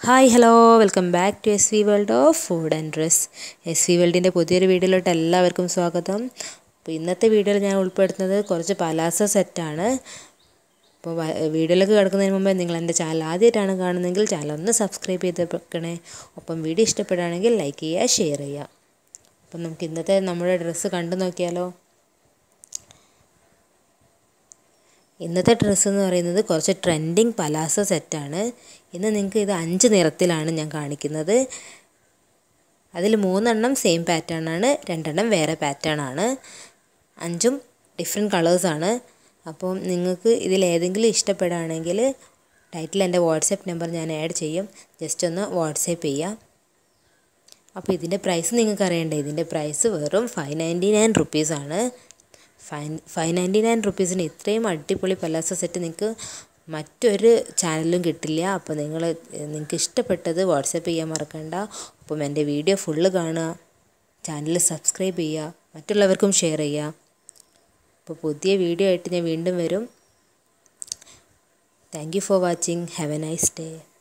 hi hello welcome back to S V world of food and dress S V വേൾഡിൻ്റെ പുതിയൊരു വീഡിയോയിലോട്ട് എല്ലാവർക്കും സ്വാഗതം അപ്പോൾ ഇന്നത്തെ വീഡിയോയിൽ ഞാൻ ഉൾപ്പെടുത്തുന്നത് കുറച്ച് പലാസ സെറ്റാണ് അപ്പോൾ വീഡിയോയിലേക്ക് കിടക്കുന്നതിന് മുമ്പേ നിങ്ങൾ എൻ്റെ ചാനൽ ആദ്യമായിട്ടാണ് കാണുന്നതെങ്കിൽ ചാനൽ ഒന്ന് സബ്സ്ക്രൈബ് ചെയ്ത് വെക്കണേ ഒപ്പം വീഡിയോ ഇഷ്ടപ്പെടുകയാണെങ്കിൽ ലൈക്ക് ചെയ്യുക ഷെയർ ചെയ്യുക അപ്പം നമുക്ക് ഇന്നത്തെ നമ്മുടെ ഡ്രസ്സ് കണ്ടു നോക്കിയാലോ ഇന്നത്തെ ഡ്രസ്സ് എന്ന് പറയുന്നത് കുറച്ച് ട്രെൻഡിങ് പലാസ സെറ്റാണ് ഇന്ന് നിങ്ങൾക്ക് ഇത് അഞ്ച് നിറത്തിലാണ് ഞാൻ കാണിക്കുന്നത് അതിൽ മൂന്നെണ്ണം സെയിം പാറ്റേൺ ആണ് രണ്ടെണ്ണം വേറെ പാറ്റേൺ ആണ് അഞ്ചും ഡിഫറെൻറ്റ് കളേഴ്സാണ് അപ്പം നിങ്ങൾക്ക് ഇതിലേതെങ്കിലും ഇഷ്ടപ്പെടുകയാണെങ്കിൽ ടൈറ്റിൽ എൻ്റെ വാട്സാപ്പ് നമ്പർ ഞാൻ ആഡ് ചെയ്യും ജസ്റ്റ് ഒന്ന് വാട്സാപ്പ് ചെയ്യാം അപ്പോൾ ഇതിൻ്റെ പ്രൈസ് നിങ്ങൾക്ക് അറിയണ്ടേ ഇതിൻ്റെ പ്രൈസ് വെറും ഫൈവ് നയൻറ്റി നയൻ റുപ്പീസാണ് ഫൈവ് ഫൈവ് നയൻറ്റി നയൻ റുപ്പീസിന് ഇത്രയും അടിപൊളി പലാസ സെറ്റ് നിങ്ങൾക്ക് മറ്റൊരു ചാനലിലും കിട്ടില്ല അപ്പോൾ നിങ്ങൾ നിങ്ങൾക്ക് ഇഷ്ടപ്പെട്ടത് വാട്സപ്പ് ചെയ്യാൻ മറക്കണ്ട അപ്പം എൻ്റെ വീഡിയോ ഫുള്ള് കാണുക ചാനൽ സബ്സ്ക്രൈബ് ചെയ്യുക മറ്റുള്ളവർക്കും ഷെയർ ചെയ്യുക അപ്പോൾ പുതിയ വീഡിയോ ആയിട്ട് ഞാൻ വീണ്ടും വരും thank you for watching have a nice day